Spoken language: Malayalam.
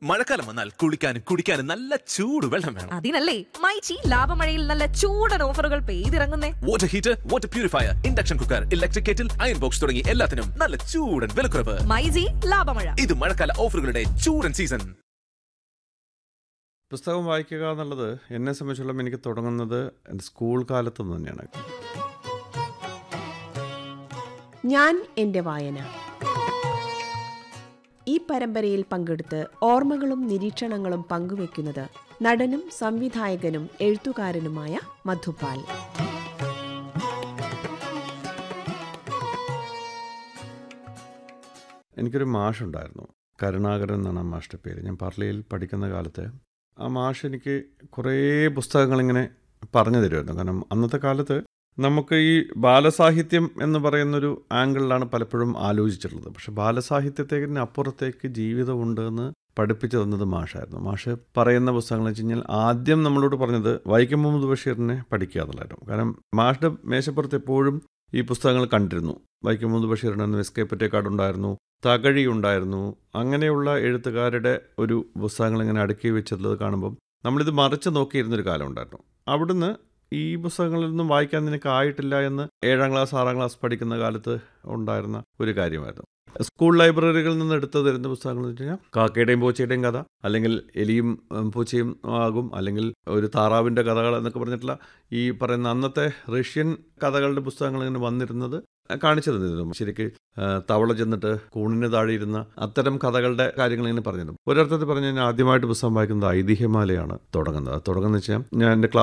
മഴക്കാലം വന്നാൽ കുളിക്കാനും കുടിക്കാനും നല്ല ചൂട് വെള്ളം വേണം അതിനല്ലേ മൈച്ചി ലാഭമഴയിൽ നല്ല ചൂടൻ ഓഫറുകൾ പെയ്തിറങ്ങുന്നേ water heater water purifier induction cooker electric kettle iron box തുടങ്ങി എല്ലാത്തിനും നല്ല ചൂടൻ വിലക്കുറവ് മൈജി ലാഭമഴ ഇത് മഴക്കാല ഓഫറുകളുടെ ചൂടൻ സീസൺ പുസ്തകം വായിക്കുക എന്നുള്ളത് എന്നെ സംബന്ധിച്ചോളം എനിക്ക് തുടങ്ങുന്നത് എൻ്റെ സ്കൂൾ കാലത്ത് നിന്ന് തന്നെയാണ് ഞാൻ എൻ്റെ വായന ഈ പരമ്പരയിൽ പങ്കെടുത്ത് ഓർമ്മകളും നിരീക്ഷണങ്ങളും പങ്കുവെക്കുന്നത് നടനും സംവിധായകനും എഴുത്തുകാരനുമായ മധുപാൽ എനിക്കൊരു മാഷുണ്ടായിരുന്നു കരുണാകരൻ എന്നാണ് ആ മാഷിൻ്റെ പേര് ഞാൻ പർലയിൽ പഠിക്കുന്ന കാലത്ത് ആ മാഷ് എനിക്ക് കുറേ പുസ്തകങ്ങളിങ്ങനെ പറഞ്ഞു തരുമായിരുന്നു കാരണം അന്നത്തെ കാലത്ത് നമുക്ക് ഈ ബാലസാഹിത്യം എന്ന് പറയുന്നൊരു ആംഗിളിലാണ് പലപ്പോഴും ആലോചിച്ചിട്ടുള്ളത് പക്ഷെ ബാലസാഹിത്യത്തിന് അപ്പുറത്തേക്ക് ജീവിതമുണ്ട് എന്ന് പഠിപ്പിച്ചു തന്നത് മാഷായിരുന്നു മാഷ് പറയുന്ന പുസ്തകങ്ങൾ വെച്ച് കഴിഞ്ഞാൽ ആദ്യം നമ്മളോട് പറഞ്ഞത് വൈക്കം മുഹമ്മദ് ബഷീറിനെ പഠിക്കുക എന്നുള്ളതായിരുന്നു കാരണം മാഷിൻ്റെ മേശപ്പുറത്ത് എപ്പോഴും ഈ പുസ്തകങ്ങൾ കണ്ടിരുന്നു വൈക്കം മുഹമ്മദ് ബഷീറിന് എസ്കേപ്പറ്റേ കാർഡുണ്ടായിരുന്നു തകഴി ഉണ്ടായിരുന്നു അങ്ങനെയുള്ള എഴുത്തുകാരുടെ ഒരു പുസ്തകങ്ങൾ ഇങ്ങനെ അടുക്കി വെച്ചിട്ടുള്ളത് കാണുമ്പം നമ്മളിത് മറിച്ച് നോക്കിയിരുന്നൊരു കാലം ഉണ്ടായിരുന്നു അവിടുന്ന് ഈ പുസ്തകങ്ങളിലൊന്നും വായിക്കാൻ നിനക്ക് ആയിട്ടില്ല എന്ന് ഏഴാം ക്ലാസ് ആറാം ക്ലാസ് പഠിക്കുന്ന കാലത്ത് ഉണ്ടായിരുന്ന ഒരു കാര്യമായിരുന്നു സ്കൂൾ ലൈബ്രറികളിൽ നിന്ന് എടുത്തു തരുന്ന പുസ്തകങ്ങൾ എന്ന് വെച്ച് കഴിഞ്ഞാൽ കാക്കയുടെയും പൂച്ചയുടെയും കഥ അല്ലെങ്കിൽ എലിയും ഉം, പൂച്ചയും ആകും അല്ലെങ്കിൽ ഒരു താറാവിൻ്റെ കഥകൾ എന്നൊക്കെ പറഞ്ഞിട്ടുള്ള ഈ പറയുന്ന അന്നത്തെ റഷ്യൻ കഥകളുടെ പുസ്തകങ്ങൾ ഇങ്ങനെ വന്നിരുന്നത് കാണിച്ചു തന്നിരുന്നു ശരിക്ക് ആ, തവള ചെന്നിട്ട് കൂണിന് താഴെ ഇരുന്ന അത്തരം കഥകളുടെ കാര്യങ്ങൾ ഇങ്ങനെ പറഞ്ഞിരുന്നു ഒരർത്ഥത്തിൽ പറഞ്ഞു കഴിഞ്ഞാൽ ആദ്യമായിട്ട് പുസ്തകം വായിക്കുന്നത് ഐതിഹ്യമാലയാണ് തുടങ്ങുന്നത് അത് തുടങ്ങുന്നത് വെച്ചാൽ ഞാൻ എൻ്റെ ക്ലാസ്